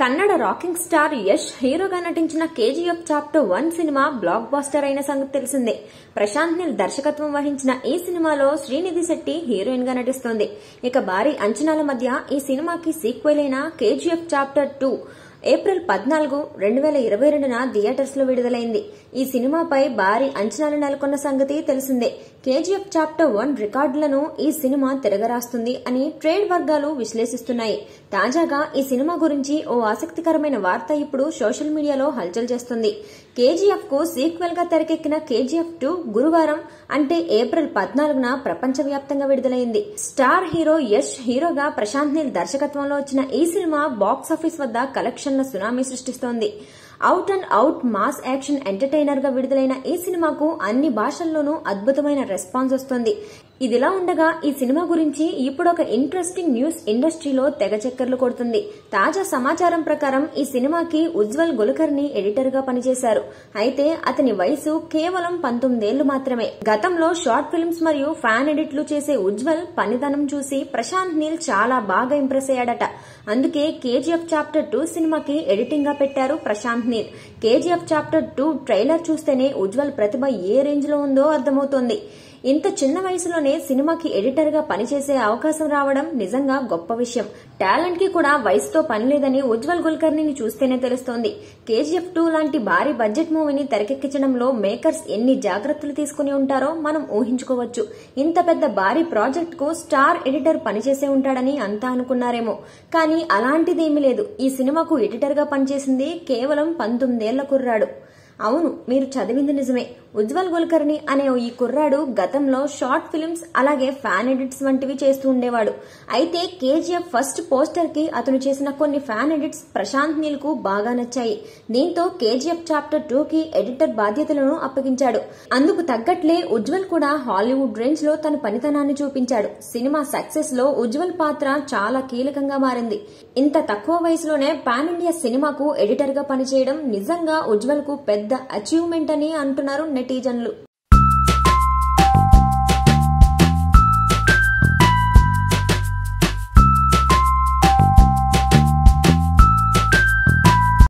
Kannada rocking star Yash హీరోగా నటించిన KGF chapter one cinema block buster అయిన సంగతి తెలిసిందే ప్రశాంత్ నీల్ దర్శకత్వం వహించిన ఈ సినిమాలో శ్రీనిధి శెట్టి హీరోయిన్ గా నటిస్తోంది ఇక భారీ అంచనాల మధ్య ఈ సినిమాకి సీక్వెల్ అయిన కేజీఎఫ్ చాప్టర్ టూ ఏప్రిల్ పద్నాలుగు రెండు వేల ఇరవై రెండున థియేటర్స్ లో విడుదలైంది ఈ సినిమాపై భారీ అంచనాలు నెలకొన్న సంగతి తెలిసిందే కేజీఎఫ్ చాప్టర్ వన్ రికార్డులను ఈ సినిమా తిరగరాస్తుంది అని ట్రేడ్ వర్గాలు విశ్లేషిస్తున్నాయి తాజాగా ఈ సినిమా గురించి ఓ ఆసక్తికరమైన వార్త ఇప్పుడు సోషల్ మీడియాలో హల్చల్ చేస్తుంది కేజీఎఫ్ కు సీక్వెల్ గా తెరకెక్కిన కేజీఎఫ్ టూ గురువారం అంటే ఏప్రిల్ పద్నాలుగున ప్రపంచవ్యాప్తంగా విడుదలైంది స్టార్ హీరో యష్ హీరోగా ప్రశాంత్ నీల్ దర్శకత్వంలో వచ్చిన ఈ సినిమా బాక్సాఫీస్ వద్ద కలెక్షన్ల సునామీ సృష్టిస్తోంది out and out mass action entertainer గా విడుదలైన ఈ సినిమాకు అన్ని భాషల్లోనూ అద్భుతమైన రెస్పాన్స్ వస్తోంది ఇదిలా ఉండగా ఈ సినిమా గురించి ఇప్పుడు ఒక ఇంట్రెస్టింగ్ న్యూస్ ఇండస్ట్రీలో తెగ చక్కర్లు కొడుతుంది తాజా సమాచారం ప్రకారం ఈ సినిమాకి ఉజ్వల్ గులకర్ని ఎడిటర్ గా పనిచేశారు అయితే అతని వయసు కేవలం పంతొమ్మిదేళ్లు మాత్రమే గతంలో షార్ట్ ఫిల్మ్స్ మరియు ఫ్యాన్ ఎడిట్లు చేసే ఉజ్వల్ పనితనం చూసి ప్రశాంత్ నీల్ చాలా బాగా ఇంప్రెస్ అయ్యాడట అందుకే కేజీఎఫ్ చాప్టర్ టూ సినిమాకి ఎడిటింగ్ గా పెట్టారు Prashanth Neel KGF chapter two trailer చూస్తేనే ఉజ్వల్ ప్రతిభ ఏ రేంజ్ లో ఉందో అర్థమవుతోంది ఇంత చిన్న వయసులోనే సినిమాకి ఎడిటర్ గా పనిచేసే అవకాశం రావడం నిజంగా గొప్ప విషయం టాలెంట్ కి కూడా వయసుతో పని లేదని ఉజ్వల్ గుల్కర్ని చూస్తేనే తెలుస్తోంది కేజీఎఫ్ టూ లాంటి భారీ బడ్జెట్ మూవీని తెరకెక్కించడంలో మేకర్స్ ఎన్ని జాగ్రత్తలు తీసుకుని ఉంటారో మనం ఊహించుకోవచ్చు ఇంత పెద్ద భారీ ప్రాజెక్ట్ కు స్టార్ ఎడిటర్ పనిచేసే ఉంటాడని అంతా అనుకున్నారేమో కానీ అలాంటిదేమీ లేదు ఈ సినిమాకు ఎడిటర్ గా పనిచేసింది కేవలం పంతొమ్మిదేళ్ల కుర్రాడు అవును మీరు చదివింది నిజమే ఉజ్వల్ గుల్కర్ని అనే ఈ కుర్రాడు గతంలో షార్ట్ ఫిల్మ్స్ అలాగే ఫ్యాన్ ఎడిట్స్ వంటివి చేస్తూ ఉండేవాడు అయితే కేజీఎఫ్ ఫస్ట్ పోస్టర్ కి అతను చేసిన కొన్ని ఫ్యాన్ ఎడిట్స్ ప్రశాంత్ నీల్ కు బాగా నచ్చాయి దీంతో కేజీఎఫ్ చాప్టర్ టూ కి ఎడిటర్ బాధ్యతలను అప్పగించాడు అందుకు తగ్గట్లే ఉజ్వల్ కూడా హాలీవుడ్ రేంజ్ లో తన పనితనాన్ని చూపించాడు సినిమా సక్సెస్ లో ఉజ్వల్ పాత్ర చాలా కీలకంగా మారింది ఇంత తక్కువ వయసులోనే పాన్ ఇండియా సినిమాకు ఎడిటర్ గా పనిచేయడం నిజంగా ఉజ్వల్ కు పెద్ద అచీవ్మెంట్ అని అంటున్నారు నెటిజన్లు